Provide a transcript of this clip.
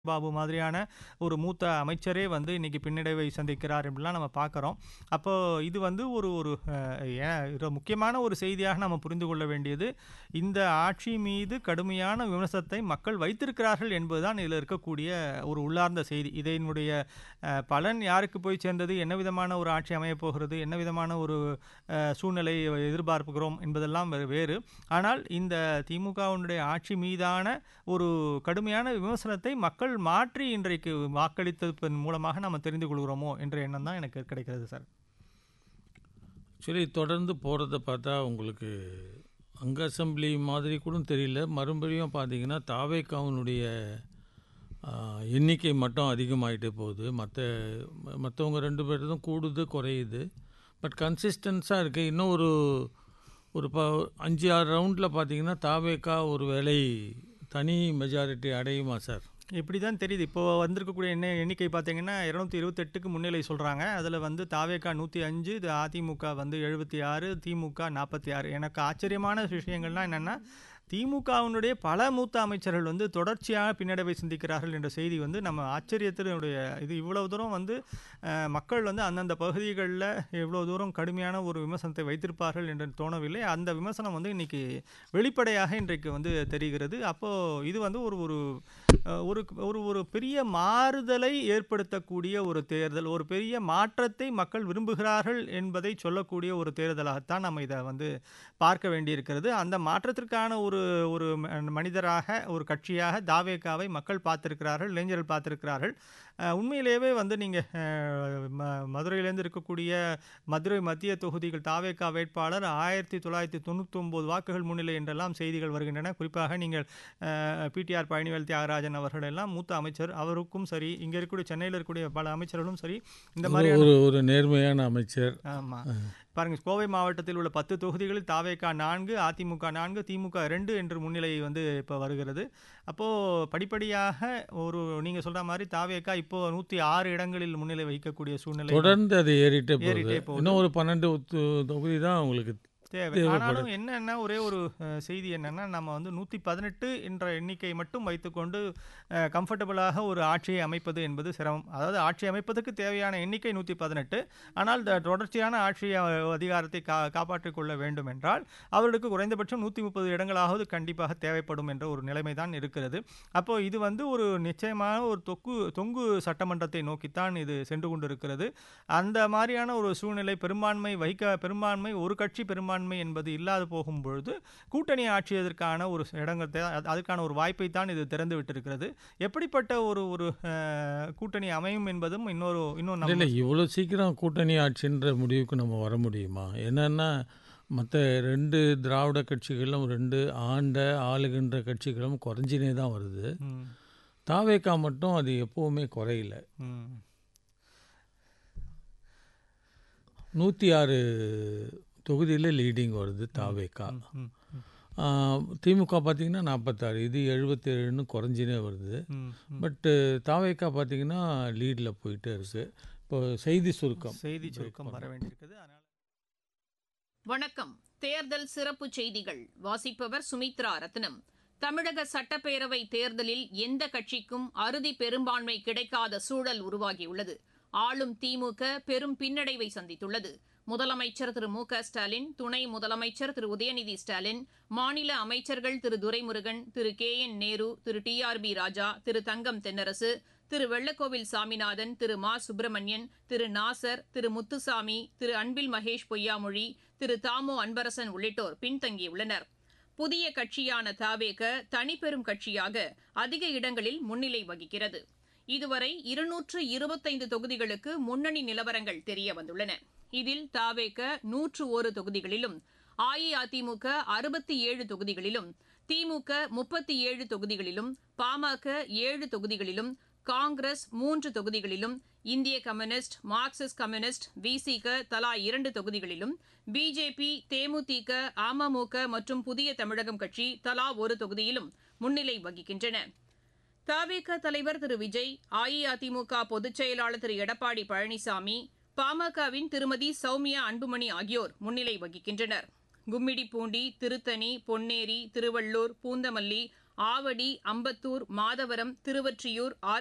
பாபு மாதிரியான ஒரு மூத்த அமைச்சரே வந்து இன்னைக்கு பின்னடைவை சந்திக்கிறார் அப்படிலாம் நம்ம பார்க்குறோம் அப்போ இது வந்து ஒரு ஒரு அஹ், ஏன் இது முக்கியமான ஒரு செய்தியாக நம்ம புரிந்து கொள்ள வேண்டியது இந்த ஆட்சி மீது கடுமையான விமர்சனத்தை மக்கள் வைத்திருக்கிறார்கள் என்பதுதான் இதில் இருக்கக்கூடிய ஒரு உள்ளார்ந்த செய்தி இதனுடைய அஹ், பலன் யாருக்கு போய் சேர்ந்தது என்ன விதமான ஒரு ஆட்சி அமையப் போகிறது என்ன விதமான ஒரு அஹ், சூழ்நிலை எதிர்பார்க்கிறோம் என்பதெல்லாம் வேறு வேறு ஆனால் இந்த திமுகவினுடைய ஆட்சி மீதான ஒரு கடுமையான விமர்சனத்தை மக்கள் மாற்றி இன்றைக்கு வாக்களித்ததன் மூலமாக நம்ம தெரிந்து கொள்கிறோமோ என்ற எண்ணம் தான் எனக்கு கிடைக்கிறது சார் ஆக்சுவலி தொடர்ந்து போகிறத பார்த்தா உங்களுக்கு அங்க அசம்பிளி மாதிரி கூட தெரியல மறுபடியும் பார்த்தீங்கன்னா தாவேக்காவினுடைய எண்ணிக்கை மட்டும் அதிகமாகிட்டே போகுது மற்ற மற்றவங்க ரெண்டு பேர்தும் கூடுது குறையுது பட் கன்சிஸ்டன்ஸாக இருக்குது இன்னும் ஒரு ஒரு ப அஞ்சு ஆறு ரவுண்டில் பார்த்தீங்கன்னா தாவேக்கா ஒரு வேளை தனி மெஜாரிட்டி அடையுமா சார் இப்படி தான் தெரியுது இப்போ வந்திருக்கக்கூடிய எண்ணெய் எண்ணிக்கை பார்த்தீங்கன்னா இருநூத்தி இருபத்தெட்டுக்கு முன்னிலை சொல்கிறாங்க அதில் வந்து தாவேக்கா நூற்றி அஞ்சு இது அதிமுக வந்து எழுபத்தி ஆறு திமுக நாற்பத்தி ஆறு எனக்கு ஆச்சரியமான விஷயங்கள்லாம் என்னென்னா திமுகவினுடைய பல மூத்த அமைச்சர்கள் வந்து தொடர்ச்சியாக பின்னடைவை சிந்திக்கிறார்கள் என்ற செய்தி வந்து நம்ம ஆச்சரியத்தினுடைய இது இவ்வளவு தூரம் வந்து அஹ், மக்கள் வந்து அந்தந்த பகுதிகளில் இவ்வளோ தூரம் கடுமையான ஒரு விமர்சனத்தை வைத்திருப்பார்கள் என்று தோணவில்லை அந்த விமர்சனம் வந்து இன்னைக்கு வெளிப்படையாக இன்றைக்கு வந்து தெரிகிறது அப்போது இது வந்து ஒரு ஒரு அஹ், ஒரு ஒரு ஒரு பெரிய மாறுதலை ஏற்படுத்தக்கூடிய ஒரு தேர்தல் ஒரு பெரிய மாற்றத்தை மக்கள் விரும்புகிறார்கள் என்பதை சொல்லக்கூடிய ஒரு தேர்தலாகத்தான் நம்ம இதை வந்து பார்க்க வேண்டியிருக்கிறது அந்த மாற்றத்திற்கான ஒரு ஒரு ம- மனிதராக ஒரு கட்சியாக தாவேக்காவை மக்கள் பார்த்திருக்கிறார்கள் இளைஞர்கள் பார்த்திருக்கிறார்கள் அஹ், உண்மையிலேயே வந்து நீங்கள் மதுரையிலேருந்து இருக்கக்கூடிய மதுரை மத்திய தொகுதிகள் தாவேக்கா வேட்பாளர் ஆயிரத்தி தொள்ளாயிரத்தி தொண்ணூத்தொம்பது வாக்குகள் முன்னிலை என்றெல்லாம் செய்திகள் வருகின்றன குறிப்பாக நீங்கள் பிடிஆர் பழனிவேல் தியாகராஜன் அவர்கள் எல்லாம் மூத்த அமைச்சர் அவருக்கும் சரி இங்கே இருக்கக்கூடிய சென்னையில் இருக்கக்கூடிய பல அமைச்சர்களும் சரி இந்த ஒரு மாதிரியான ஒரு ஒரு நேர்மையான அமைச்சர் ஆமாம் பாருங்க கோவை மாவட்டத்தில் உள்ள பத்து தொகுதிகளில் தாவேகா நான்கு அதிமுக நான்கு திமுக ரெண்டு என்று முன்னிலை வந்து இப்போ வருகிறது அப்போது படிப்படியாக ஒரு நீங்கள் சொல்கிற மாதிரி தாவேகா இப்போ நூற்றி ஆறு இடங்களில் முன்னிலை வகிக்கக்கூடிய சூழ்நிலை தொடர்ந்து அது ஏறிட்டே போகுது ஏறிட்டே போகுது. இன்னும் ஒரு பன்னெண்டு தொ- தொகுதி தான் உங்களுக்கு தேவை தேவைப்படும். ஆனாலும் என்னன்னா ஒரே ஒரு அஹ், செய்தி என்னன்னா நம்ம வந்து நூற்றி பதினெட்டு என்ற எண்ணிக்கை மட்டும் வைத்துக்கொண்டு கம்ஃபர்டபுளாக ஒரு ஆட்சியை அமைப்பது என்பது சிரமம் அதாவது ஆட்சி அமைப்பதற்கு தேவையான எண்ணிக்கை நூற்றி பதினெட்டு ஆனால் த- தொடர்ச்சியான ஆட்சி அஹ், அதிகாரத்தை கா காப்பாற்றிக் கொள்ள வேண்டும் என்றால் அவர்களுக்கு குறைந்தபட்சம் நூற்றி முப்பது இடங்களாவது கண்டிப்பாக தேவைப்படும் என்ற ஒரு நிலைமை தான் இருக்கிறது அப்போ இது வந்து ஒரு நிச்சயமான ஒரு தொக்கு தொங்கு சட்டமன்றத்தை நோக்கித்தான் இது சென்று கொண்டிருக்கிறது அந்த மாதிரியான ஒரு சூழ்நிலை பெரும்பான்மை வைக்க பெரும்பான்மை ஒரு கட்சி பெரும்பான்மை என்பது இல்லாது போகும் பொழுது கூட்டணி ஆட்சியதற்கான ஒரு இடங்கத்தை அது- அதுக்கான ஒரு வாய்ப்பை தான் இது திறந்து விட்டிருக்கிறது எப்படிப்பட்ட ஒரு ஒரு அஹ், கூட்டணி அமையும் என்பதும் இன்னொரு இன்னும் இல்லை நம்ம இல்லை இவ்வளோ சீக்கிரம் கூட்டணி ஆட்சின்ற முடிவுக்கு நம்ம வர முடியுமா என்னன்னா மற்ற ரெண்டு திராவிட கட்சிகளும் ரெண்டு ஆண்ட ஆளுகின்ற கட்சிகளும் குறைஞ்சினே தான் வருது ம், தாவேக்கா மட்டும் அது எப்போவுமே குறையல ம், நூற்றி ஆறு தொகுதியில் லீடிங் வருது தாவேக்கா ம், ம், ஆ, திமுக பார்த்தீங்கன்னா நாற்பத்தாறு இது எழுபத்தேழுன்னு குறைஞ்சினே வருது ம், ம். பட்டு தாவேக்கா பார்த்தீங்கன்னா லீடில் போயிட்டே இருக்கு இப்போ செய்தி சுருக்கம் செய்தி சுருக்கம் வர வேண்டியிருக்குது அதனால வணக்கம் தேர்தல் சிறப்பு செய்திகள் வாசிப்பவர் சுமித்ரா ரத்னம் தமிழக சட்டப்பேரவை தேர்தலில் எந்த கட்சிக்கும் அறுதி பெரும்பான்மை கிடைக்காத சூழல் உருவாகியுள்ளது ஆளும் திமுக பெரும் பின்னடைவை சந்தித்துள்ளது முதலமைச்சர் திரு மு க ஸ்டாலின் துணை முதலமைச்சர் திரு உதயநிதி ஸ்டாலின் மாநில அமைச்சர்கள் Thiru Duraimurugan Thiru K N Nehru Thiru T R B Raja Thiru Thangam Thennarasu Thiru Vellakoil Saminathan Thiru Ma Subramanian திரு நாசர் திரு முத்துசாமி திரு அன்பில் மகேஷ் பொய்யாமொழி திரு தாமோ அன்பரசன் உள்ளிட்டோர் பின்தங்கியுள்ளனர் புதிய கட்சியான தாவேக தனிப்பெரும் கட்சியாக அதிக இடங்களில் முன்னிலை வகிக்கிறது இதுவரை இருநூற்று இருபத்தைந்து தொகுதிகளுக்கு முன்னணி நிலவரங்கள் தெரிய வந்துள்ளன இதில் தாவேக நூற்று ஒரு தொகுதிகளிலும் அஇஅதிமுக அறுபத்தி ஏழு தொகுதிகளிலும் திமுக முப்பத்தி ஏழு தொகுதிகளிலும் பாமக ஏழு தொகுதிகளிலும் காங்கிரஸ் மூன்று தொகுதிகளிலும் இந்திய கம்யூனிஸ்ட் மார்க்சிஸ்ட் கம்யூனிஸ்ட் விசிக தலா இரண்டு தொகுதிகளிலும் பிஜேபி தேமுதிக அமமுக மற்றும் புதிய தமிழகம் கட்சி தலா ஒரு தொகுதியிலும் முன்னிலை வகிக்கின்றன தவிக தலைவர் திரு விஜய் அஇஅதிமுக பொதுச் செயலாளர் திரு எடப்பாடி பழனிசாமி பாமகவின் திருமதி சௌமியா அன்புமணி ஆகியோர் முன்னிலை வகிக்கின்றனர் கும்மிடிப்பூண்டி திருத்தணி பொன்னேரி திருவள்ளூர் பூந்தமல்லி ஆவடி அம்பத்தூர் மாதவரம் திருவொற்றியூர் ஆர்